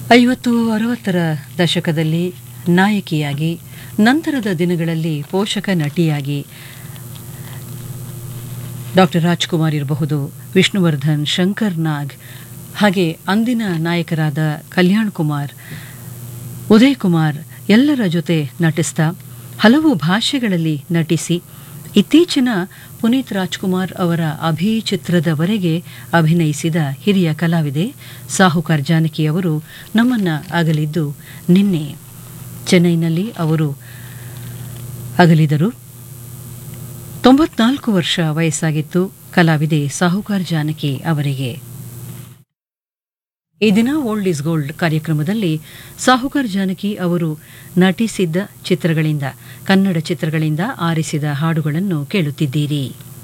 ಐವತ್ತು ಅರವತ್ತರ ದಶಕದಲ್ಲಿ ನಾಯಕಿಯಾಗಿ ನಂತರದ ದಿನಗಳಲ್ಲಿ ಪೋಷಕ ನಟಿಯಾಗಿ ಡಾಕ್ಟರ್ ರಾಜ್ಕುಮಾರ್ ಇರಬಹುದು ವಿಷ್ಣುವರ್ಧನ್ ಶಂಕರ್ ನಾಗ್ ಹಾಗೆ ಅಂದಿನ ನಾಯಕರಾದ ಕಲ್ಯಾಣ್ ಕುಮಾರ್ ಉದಯ್ ಕುಮಾರ್ ಎಲ್ಲರ ಜೊತೆ ನಟಿಸ್ತಾ ಹಲವು ಭಾಷೆಗಳಲ್ಲಿ ನಟಿಸಿ ಇತ್ತೀಚಿನ ಪುನೀತ್ ರಾಜ್ಕುಮಾರ್ ಅವರ ಅಭಿ ಚಿತ್ರದವರೆಗೆ ಅಭಿನಯಿಸಿದ ಹಿರಿಯ ಕಲಾವಿದೆ ಸಾಹುಕಾರ್ ಜಾನಕಿ ಅವರು ನಮ್ಮನ್ನ ಅಗಲಿದ್ದು ನಿನ್ನೆ ಚೆನ್ನೈನಲ್ಲಿ ಅವರು ಅಗಲಿದರು ತೊಂಬತ್ನಾಲ್ಕು ವರ್ಷ ವಯಸ್ಸಾಗಿತ್ತು ಕಲಾವಿದೆ ಸಾಹುಕಾರ್ ಜಾನಕಿ ಅವರಿಗೆ ಈ ದಿನ ಓಲ್ಡ್ ಇಸ್ ಗೋಲ್ಡ್ ಕಾರ್ಯಕ್ರಮದಲ್ಲಿ ಸಾಹುಕಾರ್ ಜಾನಕಿ ಅವರು ನಟಿಸಿದ್ದ ಚಿತ್ರಗಳಿಂದ ಕನ್ನಡ ಚಿತ್ರಗಳಿಂದ ಆರಿಸಿದ ಹಾಡುಗಳನ್ನು ಕೇಳುತ್ತಿದ್ದೀರಿ